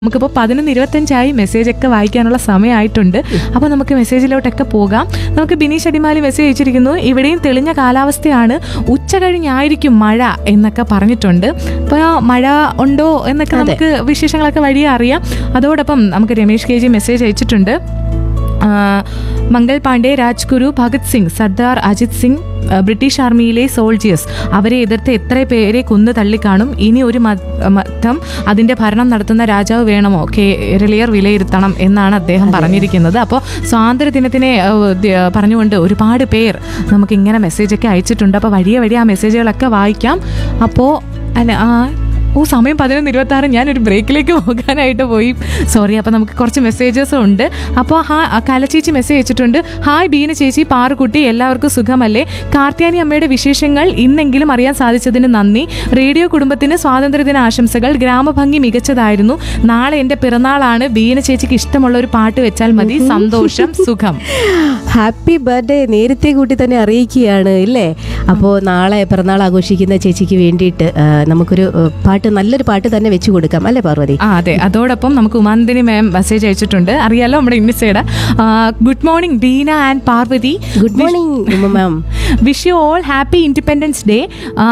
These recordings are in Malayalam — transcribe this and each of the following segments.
നമുക്കിപ്പോൾ പതിനൊന്ന് ഇരുപത്തഞ്ചായി മെസ്സേജ് ഒക്കെ വായിക്കാനുള്ള സമയമായിട്ടുണ്ട് അപ്പോൾ നമുക്ക് മെസ്സേജിലോട്ടൊക്കെ പോകാം നമുക്ക് ബിനീഷ് അടിമാലി മെസ്സേജ് അയച്ചിരിക്കുന്നു ഇവിടെയും തെളിഞ്ഞ കാലാവസ്ഥയാണ് ഉച്ച കഴിഞ്ഞായിരിക്കും മഴ എന്നൊക്കെ പറഞ്ഞിട്ടുണ്ട് അപ്പോൾ മഴ ഉണ്ടോ എന്നൊക്കെ നമുക്ക് വിശേഷങ്ങളൊക്കെ വഴിയെ അറിയാം അതോടൊപ്പം നമുക്ക് രമേഷ് കെ ജി മെസ്സേജ് അയച്ചിട്ടുണ്ട് ആ, മംഗൾ പാണ്ഡെ രാജ്ഗുരു ഭഗത് സിംഗ് സർദാർ അജിത് സിംഗ് ആ, ബ്രിട്ടീഷ് ആർമിയിലെ സോൾജിയേഴ്സ് അവരെ എതിർത്ത് എത്ര പേരെ കൊന്നു തള്ളിക്കാണും ഇനി ഒരു മ- മതം അതിന്റെ ഭരണം നടത്തുന്ന രാജാവ് വേണമോ കേരളീയർ വിലയിരുത്തണം എന്നാണ് അദ്ദേഹം പറഞ്ഞിരിക്കുന്നത് അപ്പോൾ സ്വാതന്ത്ര്യ ദിനത്തിനെ ആ, ദ- പറഞ്ഞുകൊണ്ട് ഒരുപാട് പേർ നമുക്ക് ഇങ്ങനെ മെസ്സേജൊക്കെ അയച്ചിട്ടുണ്ട് അപ്പോൾ വഴിയെ വഴി ആ മെസ്സേജുകളൊക്കെ വായിക്കാം അപ്പോൾ അല്ല ആ ഓ സമയം പതിനൊന്ന് ഇരുപത്തി ആറ് ഞാനൊരു ബ്രേക്കിലേക്ക് പോകാനായിട്ട് പോയി സോറി അപ്പോൾ നമുക്ക് കുറച്ച് മെസ്സേജസ് ഉണ്ട് അപ്പോൾ ഹാ കലച്ചേച്ചി മെസ്സേജ് അയച്ചിട്ടുണ്ട് ഹായ് ബീന ചേച്ചി പാറുകുട്ടി എല്ലാവർക്കും സുഖമല്ലേ കാർത്തിയാനി അമ്മയുടെ വിശേഷങ്ങൾ ഇന്നെങ്കിലും അറിയാൻ സാധിച്ചതിന് നന്ദി റേഡിയോ കുടുംബത്തിന് സ്വാതന്ത്ര്യദിന ആശംസകൾ ഗ്രാമഭംഗി മികച്ചതായിരുന്നു നാളെ എൻ്റെ പിറന്നാളാണ് ബീന ചേച്ചിക്ക് ഇഷ്ടമുള്ള ഒരു പാട്ട് വെച്ചാൽ മതി സന്തോഷം സുഖം ഹാപ്പി ബർത്ത്ഡേ നേരത്തെ കൂട്ടി തന്നെ അറിയിക്കുകയാണ് ഇല്ലേ അപ്പോൾ നാളെ പിറന്നാൾ ആഘോഷിക്കുന്ന ചേച്ചിക്ക് വേണ്ടിയിട്ട് ആ, നമുക്കൊരു ആ, പാട്ട് നല്ലൊരു പാട്ട് തന്നെ വെച്ചു കൊടുക്കാം അല്ലേ പാർവതി ആ അതെ അതോടൊപ്പം നമുക്ക് ഉമാന്തിനി മാം മെസ്സേജ് അയച്ചിട്ടുണ്ട് അറിയാലോ നമ്മുടെ ഇന്നിസയുടെ good morning Beena and Parvathi good morning ma'am wish you all happy independence day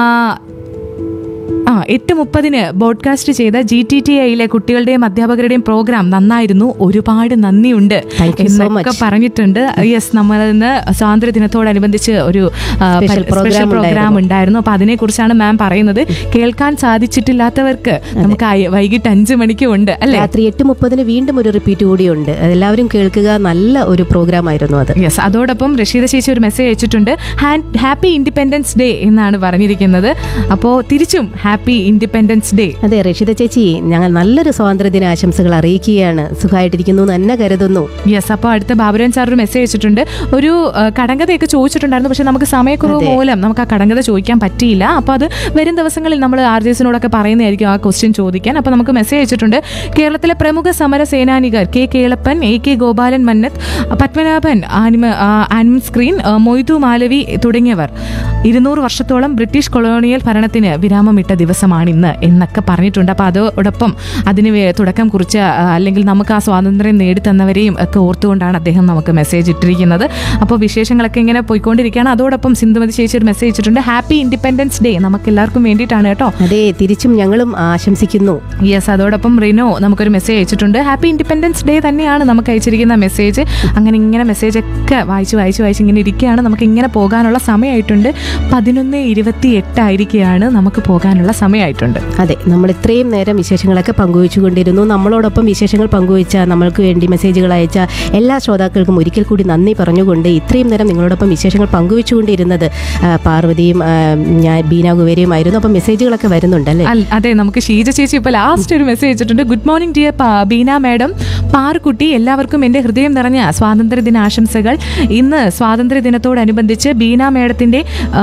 ആ എട്ട് മുപ്പതിന് ബോഡ്കാസ്റ്റ് ചെയ്ത ജി ടി ടി ഐയിലെ കുട്ടികളുടെയും അധ്യാപകരുടെയും പ്രോഗ്രാം നന്നായിരുന്നു ഒരുപാട് നന്ദിയുണ്ട് Thank you so എന്നൊക്കെ much. പറഞ്ഞിട്ടുണ്ട് യെസ് നമ്മൾ ഇന്ന് സ്വാതന്ത്ര്യ ദിനത്തോടനുബന്ധിച്ച് ഒരു ആ, Special പ- program സ്പെഷ്യൽ പ്രോഗ്രാം ഉണ്ടായിരുന്നു. ഉണ്ടായിരുന്നു അപ്പൊ അതിനെക്കുറിച്ചാണ് മാം പറയുന്നത് കേൾക്കാൻ സാധിച്ചിട്ടില്ലാത്തവർക്ക് നമുക്ക് ആ- വൈകിട്ട് അഞ്ചു മണിക്ക് ഉണ്ട് അല്ലേ രാത്രി എട്ട് മുപ്പതിന് വീണ്ടും ഒരു റിപ്പീറ്റ് കൂടിയുണ്ട് എല്ലാവരും കേൾക്കുക നല്ല ഒരു പ്രോഗ്രാം ആയിരുന്നു അത് യെസ് അതോടൊപ്പം റഷീദ ചേച്ചി ഒരു മെസ്സേജ് അയച്ചിട്ടുണ്ട് ഹാപ്പി ഇൻഡിപെൻഡൻസ് ഡേ എന്നാണ് പറഞ്ഞിരിക്കുന്നത് അപ്പോൾ തിരിച്ചും ഹാപ്പി ഇൻഡിപെൻഡൻസ് ഡേ അതെ റഷിത ചേച്ചി ഞങ്ങൾ നല്ലൊരു സ്വാതന്ത്ര്യദിന ആശംസകൾ അറിയിക്കുകയാണ് സുഖമായിട്ടിരിക്കുന്നു എന്ന് തന്നെ കരുതുന്നു യെസ് അപ്പോൾ അടുത്ത ബാബുരൻ സാർ ഒരു മെസ്സേജ് അയച്ചിട്ടുണ്ട് ഒരു ആ, കടങ്കഥയൊക്കെ ചോദിച്ചിട്ടുണ്ടായിരുന്നു പക്ഷെ നമുക്ക് സമയക്കുറവ് മൂലം നമുക്ക് ആ കടങ്കഥ ചോദിക്കാൻ പറ്റിയില്ല അപ്പോൾ അത് വരും ദിവസങ്ങളിൽ നമ്മൾ ആർ ജി എസിനോടൊക്കെ പറയുന്നതായിരിക്കും ആ ക്വസ്റ്റ്യൻ ചോദിക്കാൻ അപ്പോൾ നമുക്ക് മെസ്സേജ് അയച്ചിട്ടുണ്ട് കേരളത്തിലെ പ്രമുഖ സമര സേനാനികർ K Kelappan A K Gopalan Mannath Padmanabhan ആനിമ ആ, ആനിമൽ സ്ക്രീൻ ആ, മൊയ്തു മാലവി തുടങ്ങിയവർ ഇരുന്നൂറ് വർഷത്തോളം ബ്രിട്ടീഷ് കൊളോണിയൽ ഭരണത്തിന് വിരാമമിട്ട ദിവസമാണ് ഇന്ന് എന്നൊക്കെ പറഞ്ഞിട്ടുണ്ട് അപ്പോൾ അതോടൊപ്പം അതിന് വേ- തുടക്കം കുറിച്ച ആ, അല്ലെങ്കിൽ നമുക്ക് ആ സ്വാതന്ത്ര്യം നേടിത്തന്നവരെയും ഒക്കെ ഓർത്തുകൊണ്ടാണ് അദ്ദേഹം നമുക്ക് മെസ്സേജ് ഇട്ടിരിക്കുന്നത് അപ്പോൾ വിശേഷങ്ങളൊക്കെ ഇങ്ങനെ പോയിക്കൊണ്ടിരിക്കുകയാണ് അതോടൊപ്പം സിന്ധുമതി ചേച്ചി ഒരു മെസ്സേജ് ഇട്ടിട്ടുണ്ട് ഹാപ്പി ഇൻഡിപെൻഡൻസ് ഡേ നമുക്ക് എല്ലാവർക്കും വേണ്ടിയിട്ടാണ് കേട്ടോ അതെ തിരിച്ചും ഞങ്ങളും ആശംസിക്കുന്നു യെസ് അതോടൊപ്പം റിനോ നമുക്കൊരു മെസ്സേജ് അയച്ചിട്ടുണ്ട് ഹാപ്പി ഇൻഡിപെൻഡൻസ് ഡേ തന്നെയാണ് നമുക്ക് അയച്ചിരിക്കുന്ന മെസ്സേജ് അങ്ങനെ ഇങ്ങനെ മെസ്സേജ് ഒക്കെ വായിച്ച് വായിച്ച് വായിച്ച് ഇങ്ങനെ ഇരിക്കുകയാണ് നമുക്ക് ഇങ്ങനെ പോകാനുള്ള സമയമായിട്ടുണ്ട് പതിനൊന്ന് ഇരുപത്തി എട്ടായിരിക്കുകയാണ് നമുക്ക് പോകാനുള്ള സമയമായിട്ടുണ്ട് അതെ നമ്മൾ ഇത്രയും നേരം വിശേഷങ്ങളൊക്കെ പങ്കുവച്ചുകൊണ്ടിരുന്നു നമ്മളോടൊപ്പം വിശേഷങ്ങൾ പങ്കുവച്ച നമ്മൾക്ക് വേണ്ടി മെസ്സേജുകൾ അയച്ച എല്ലാ ശ്രോതാക്കൾക്കും ഒരിക്കൽ കൂടി നന്ദി പറഞ്ഞുകൊണ്ട് ഇത്രയും നേരം നിങ്ങളോടൊപ്പം വിശേഷങ്ങൾ പങ്കുവച്ചുകൊണ്ടിരുന്നത് ആ, പാർവതിയും ആ, ഞാൻ ബീന കുവേരയും ആയിരുന്നു അപ്പം മെസ്സേജുകളൊക്കെ വരുന്നുണ്ടല്ലേ അൽ- അതെ നമുക്ക് ഷീജ ചേച്ചി ഇപ്പോൾ ലാസ്റ്റ് ഒരു മെസ്സേജ് അയച്ചിട്ടുണ്ട് good morning dear Beena madam Parukkutty എല്ലാവർക്കും എൻ്റെ ഹൃദയം നിറഞ്ഞ സ്വാതന്ത്ര്യ ദിന ആശംസകൾ ഇന്ന് സ്വാതന്ത്ര്യ ദിനത്തോടനുബന്ധിച്ച് ബീന മാഡത്തിൻ്റെ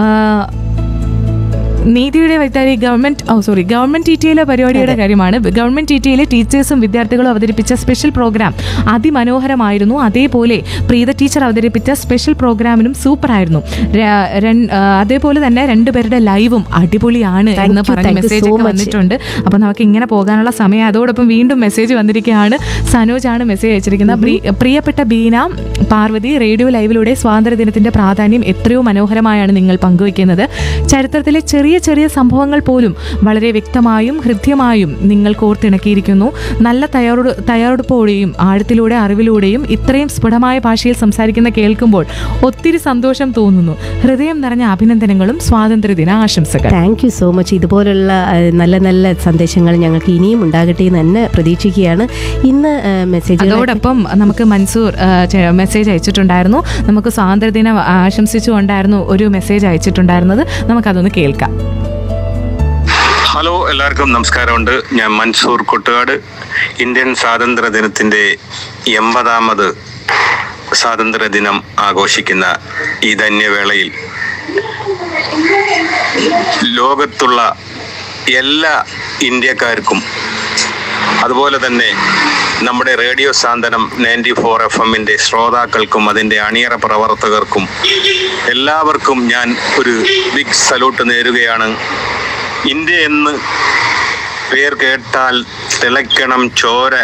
നീതിയുടെ Vythiri government oh sorry government T ടിയിലെ പരിപാടിയുടെ കാര്യമാണ് ഗവൺമെന്റ് ടി ടിയിലെ ടീച്ചേഴ്സും വിദ്യാർത്ഥികളും അവതരിപ്പിച്ച സ്പെഷ്യൽ പ്രോഗ്രാം അതിമനോഹരമായിരുന്നു അതേപോലെ പ്രീത ടീച്ചർ അവതരിപ്പിച്ച സ്പെഷ്യൽ പ്രോഗ്രാമിനും സൂപ്പറായിരുന്നു ര- രൺ- ആ, അതേപോലെ തന്നെ രണ്ടുപേരുടെ ലൈവും അടിപൊളിയാണ് Thank എന്ന് you, പറഞ്ഞ thank you മെസ്സേജ് so ഒക്കെ much. വന്നിട്ടുണ്ട് അപ്പൊ നമുക്ക് ഇങ്ങനെ പോകാനുള്ള സമയം അതോടൊപ്പം വീണ്ടും മെസ്സേജ് വന്നിരിക്കുകയാണ് സനോജാണ് മെസ്സേജ് അയച്ചിരിക്കുന്നത് പ്രി- പ്രിയപ്പെട്ട ബീന പാർവതി റേഡിയോ ലൈവിലൂടെ സ്വാതന്ത്ര്യ ദിനത്തിന്റെ പ്രാധാന്യം എത്രയോ മനോഹരമായാണ് നിങ്ങൾ പങ്കുവയ്ക്കുന്നത് ചരിത്രത്തിലെ ചെറിയ ചെറിയ സംഭവങ്ങൾ പോലും വളരെ വ്യക്തമായും ഹൃദ്യമായും നിങ്ങൾ കോർത്തിണക്കിയിരിക്കുന്നു നല്ല തയ്യാറെടു തയ്യാറെടുപ്പോടെയും ആഴത്തിലൂടെ അറിവിലൂടെയും ഇത്രയും സ്ഫുടമായ ഭാഷയിൽ സംസാരിക്കുന്ന കേൾക്കുമ്പോൾ ഒത്തിരി സന്തോഷം തോന്നുന്നു ഹൃദയം നിറഞ്ഞ അഭിനന്ദനങ്ങളും സ്വാതന്ത്ര്യദിന ആശംസകൾ താങ്ക് യു സോ മച്ച് ഇതുപോലുള്ള ആ, നല്ല നല്ല സന്ദേശങ്ങൾ ഞങ്ങൾക്ക് ഇനിയും ഉണ്ടാകട്ടെ എന്ന് തന്നെ പ്രതീക്ഷിക്കുകയാണ് ഇന്ന് മെസ്സേജ് അതോടൊപ്പം നമുക്ക് മൻസൂർ ആ, ചെ- മെസ്സേജ് അയച്ചിട്ടുണ്ടായിരുന്നു നമുക്ക് സ്വാതന്ത്ര്യദിനം ആശംസിച്ചുകൊണ്ടായിരുന്നു ഒരു മെസ്സേജ് അയച്ചിട്ടുണ്ടായിരുന്നത് നമുക്കതൊന്ന് കേൾക്കാം ഹലോ എല്ലാവർക്കും നമസ്കാരമുണ്ട് ഞാൻ മൻസൂർ കൊട്ടുകാട് ഇന്ത്യൻ സ്വാതന്ത്ര്യ ദിനത്തിന്റെ എൺപതാമത് സ്വാതന്ത്ര്യ ദിനം ആഘോഷിക്കുന്ന ഈ ധന്യവേളയിൽ ലോകത്തുള്ള എല്ലാ ഇന്ത്യക്കാർക്കും അതുപോലെ തന്നെ നമ്മുടെ radio Santhwanam ninety four F എമ്മിൻ്റെ ശ്രോതാക്കൾക്കും അതിൻ്റെ അണിയറ പ്രവർത്തകർക്കും എല്ലാവർക്കും ഞാൻ ഒരു ബിഗ് സല്യൂട്ട് നേരുകയാണ് ഇന്ത്യ എന്ന് പേർ കേട്ടാൽ തിളയ്ക്കണം ചോര